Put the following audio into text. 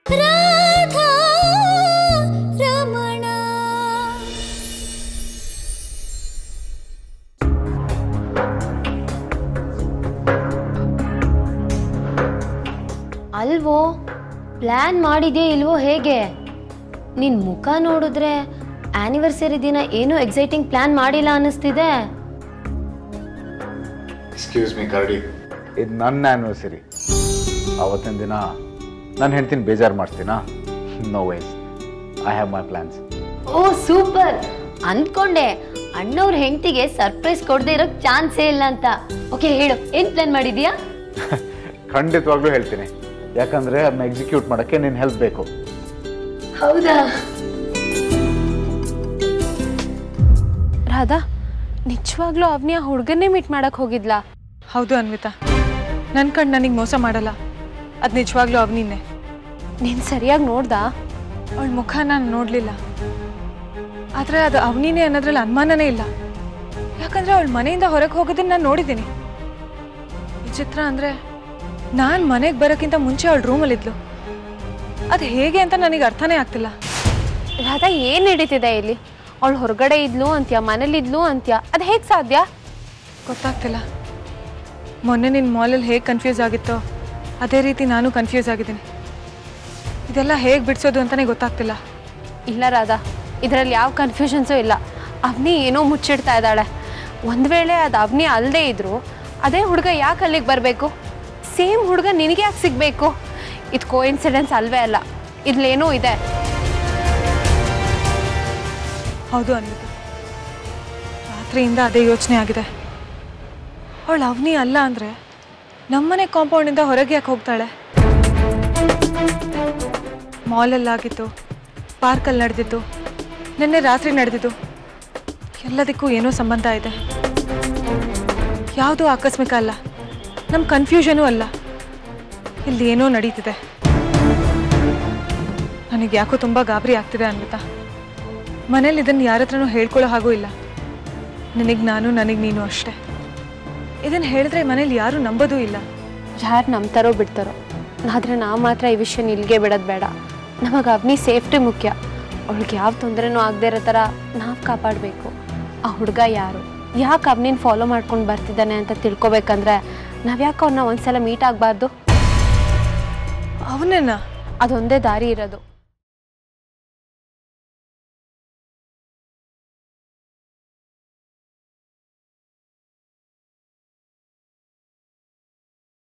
ರಾಧಾ ರಮಣ ಅಲ್ವೋ ಪ್ಲ್ಯಾನ್ ಮಾಡಿದೆಯೇ ಇಲ್ವೋ ಹೇಗೆ ನಿನ್ನ ಮುಖ ನೋಡಿದ್ರೆ ಆ್ಯನಿವರ್ಸರಿ ದಿನ ಏನೂ ಎಕ್ಸೈಟಿಂಗ್ ಪ್ಲ್ಯಾನ್ ಮಾಡಿಲ್ಲ ಅನ್ನಿಸ್ತಿದೆ ಎಕ್ಸ್ಕ್ಯೂಸ್ ಮೀ ಕರಡಿ ಇದು ನನ್ನ ಆ್ಯನಿವರ್ಸರಿ ಆವತ್ತಿನ ದಿನ ನನ್ನ ಹೆಂಡ್ತಿನ ಬೇಜಾರು ಮಾಡ್ತೀನಾ no ways I have my plans oh super ಅಂದ್ಕೊಂಡೆ ಅಣ್ಣವ್ರ ಹೆಂಡತಿಗೆ ಸರ್ಪ್ರೈಸ್ ಕೊಡದೆ ಇರೋಕ್ ಚಾನ್ಸೇ ಇಲ್ಲ ಅಂತ ಓಕೆ ಹೇಳು ಏನ್ ಪ್ಲಾನ್ ಮಾಡಿದ್ಯಾ ಖಂಡಿತವಾಗ್ಲೂ ಹೇಳ್ತೀನಿ ಯಾಕಂದರೆ ಅದನ್ನ ಎಕ್ಸಿಕ್ಯೂಟ್ ಮಾಡೋಕ್ಕೆ ನಿನ್ನ ಹೆಲ್ಪ್ ಬೇಕು ಹೌದಾ ರಾಧಾ ನಿಜವಾಗ್ಲೂ ಅವನಿ ಆ ಹುಡುಗನ್ನೇ ಮೀಟ್ ಮಾಡಕ್ ಹೋಗಿದ್ಲಾ ಹೌದು ಅನ್ವಿತಾ ನನ್ನ ಕಣ್ಣು ನನಗೆ ಮೋಸ ಮಾಡಲ್ಲ ಅದು ನಿಜವಾಗ್ಲೂ ಅವನಿನ್ನೆ ನೀನ್ ಸರಿಯಾಗಿ ನೋಡ್ದಾ ಅವಳ ಮುಖ ನಾನು ನೋಡಲಿಲ್ಲ ಆದರೆ ಅದು ಅವನಿನೇ ಅನ್ನೋದ್ರಲ್ಲಿ ಅನುಮಾನನೇ ಇಲ್ಲ ಯಾಕಂದ್ರೆ ಅವಳ ಮನೆಯಿಂದ ಹೊರಗೆ ಹೋಗೋದನ್ನ ನಾನು ನೋಡಿದ್ದೀನಿ ವಿಚಿತ್ರ ಅಂದರೆ ನಾನು ಮನೆಗೆ ಬರೋಕ್ಕಿಂತ ಮುಂಚೆ ಅವಳ ರೂಮಲ್ಲಿದ್ಲು ಅದು ಹೇಗೆ ಅಂತ ನನಗೆ ಅರ್ಥನೇ ಆಗ್ತಿಲ್ಲ ರಾಧಾ ಏನ್ ನಡೀತಿದೆ ಇಲ್ಲಿ ಅವಳು ಹೊರಗಡೆ ಇದ್ಲು ಅಂತ್ಯ ಮನೇಲಿದ್ಲು ಅಂತ್ಯ ಅದು ಹೇಗೆ ಸಾಧ್ಯ ಗೊತ್ತಾಗ್ತಿಲ್ಲ ಮೊನ್ನೆ ನಿನ್ನ ಮಾಲಲ್ಲಿ ಹೇಗೆ ಕನ್ಫ್ಯೂಸ್ ಆಗಿತ್ತೋ ಅದೇ ರೀತಿ ನಾನು ಕನ್ಫ್ಯೂಸ್ ಆಗಿದ್ದೀನಿ ಇದೆಲ್ಲ ಹೇಗೆ ಬಿಡಿಸೋದು ಅಂತಲೇ ಗೊತ್ತಾಗ್ತಿಲ್ಲ ಇಲ್ಲ ರಾಧಾ ಇದರಲ್ಲಿ ಯಾವ ಕನ್ಫ್ಯೂಷನ್ಸು ಇಲ್ಲ ಅವನಿ ಏನೋ ಮುಚ್ಚಿಡ್ತಾ ಇದ್ದಾಳೆ ಒಂದು ವೇಳೆ ಅದು ಅವನಿ ಅಲ್ಲದೆ ಇದ್ರು ಅದೇ ಹುಡುಗ ಯಾಕೆ ಅಲ್ಲಿಗೆ ಬರಬೇಕು ಸೇಮ್ ಹುಡುಗ ನಿನಗೆ ಯಾಕೆ ಸಿಗಬೇಕು ಇದು ಕೋ ಇನ್ಸಿಡೆನ್ಸ್ ಅಲ್ವೇ ಅಲ್ಲ ಇದ್ಲೇನೋ ಇದೆ ಹೌದು ಅನ್ವಿತ ರಾತ್ರಿಯಿಂದ ಅದೇ ಯೋಚನೆ ಆಗಿದೆ ಅವಳು ಅವನಿ ಅಲ್ಲ ಅಂದರೆ ನಮ್ಮನೆ ಕಾಂಪೌಂಡಿಂದ ಹೊರಗೆ ಯಾಕೆ ಹೋಗ್ತಾಳೆ ಮಾಲಲ್ಲಾಗಿತ್ತು ಪಾರ್ಕಲ್ಲಿ ನಡೆದಿತ್ತು ನಿನ್ನೆ ರಾತ್ರಿ ನಡೆದಿದ್ದು ಎಲ್ಲದಕ್ಕೂ ಏನೋ ಸಂಬಂಧ ಇದೆ ಯಾವುದೂ ಆಕಸ್ಮಿಕ ಅಲ್ಲ ನಮ್ಮ ಕನ್ಫ್ಯೂಷನೂ ಅಲ್ಲ ಇಲ್ಲಿ ಏನೋ ನಡೀತಿದೆ ನನಗೆ ಯಾಕೋ ತುಂಬ ಗಾಬರಿ ಆಗ್ತಿದೆ ಅನ್ವಿತಾ ಮನೇಲಿ ಇದನ್ನು ಯಾರ ಹತ್ರನೂ ಹೇಳ್ಕೊಳ್ಳೋ ಹಾಗೂ ಇಲ್ಲ ನಿನಗೆ ನಾನು ನನಗೆ ನೀನು ಅಷ್ಟೇ ಇದನ್ನು ಹೇಳಿದ್ರೆ ಮನೇಲಿ ಯಾರೂ ನಂಬೋದೂ ಇಲ್ಲ ಯಾರು ನಂಬ್ತಾರೋ ಬಿಡ್ತಾರೋ ಆದರೆ ನಾವು ಮಾತ್ರ ಈ ವಿಷಯ ಇಲ್ಲಿಗೆ ಬಿಡೋದು ಬೇಡ ನಮಗೆ ಅವನಿ ಸೇಫ್ಟಿ ಮುಖ್ಯ ಅವಳಿಗೆ ಯಾವ ತೊಂದರೆನೂ ಆಗದೆ ಇರೋ ಥರ ನಾವು ಕಾಪಾಡಬೇಕು ಆ ಹುಡುಗ ಯಾರು ಯಾಕೆ ಅವನಿನ ಫಾಲೋ ಮಾಡ್ಕೊಂಡು ಬರ್ತಿದ್ದಾನೆ ಅಂತ ತಿಳ್ಕೊಬೇಕಂದ್ರೆ ನಾವು ಯಾಕೆ ಅವನ್ನ ಒಂದ್ಸಲ ಮೀಟ್ ಆಗಬಾರ್ದು ಅವನನ್ನ ಅದೊಂದೇ ದಾರಿ ಇರೋದು